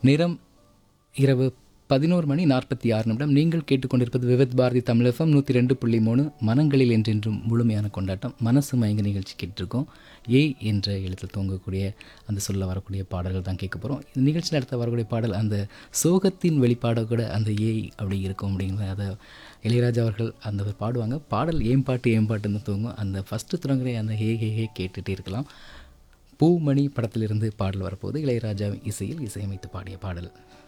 நேரம் இரவு பதினோரு மணி நாற்பத்தி ஆறு நிமிடம் நீங்கள் கேட்டுக்கொண்டிருப்பது விவித் பாரதி தமிழகம் நூற்றி ரெண்டு புள்ளி மூணு மனங்களில் என்றென்றும் முழுமையான கொண்டாட்டம் மனசு மயங்க நிகழ்ச்சி கேட்டிருக்கோம் ஏய் என்ற எழுத்தில் தூங்கக்கூடிய அந்த சொல்ல வரக்கூடிய பாடல்கள் தான் கேட்க போகிறோம் இந்த நிகழ்ச்சியில் அடுத்த வரக்கூடிய பாடல் அந்த சோகத்தின் வெளிப்பாட கூட அந்த ஏய் அப்படி இருக்கும் அப்படிங்கிறது அதை இளையராஜா அவர்கள் அந்த பாடுவாங்க பாடல் ஏன் பாட்டு ஏன் பாட்டுன்னு தூங்கும் அந்த ஃபஸ்ட்டு தொடங்குற அந்த ஹே ஹே ஹே கேட்டுகிட்டே இருக்கலாம் பூமணி படத்திலிருந்து பாடல் வரப்போது இளையராஜாவின் இசையில் இசையமைத்து பாடிய பாடல்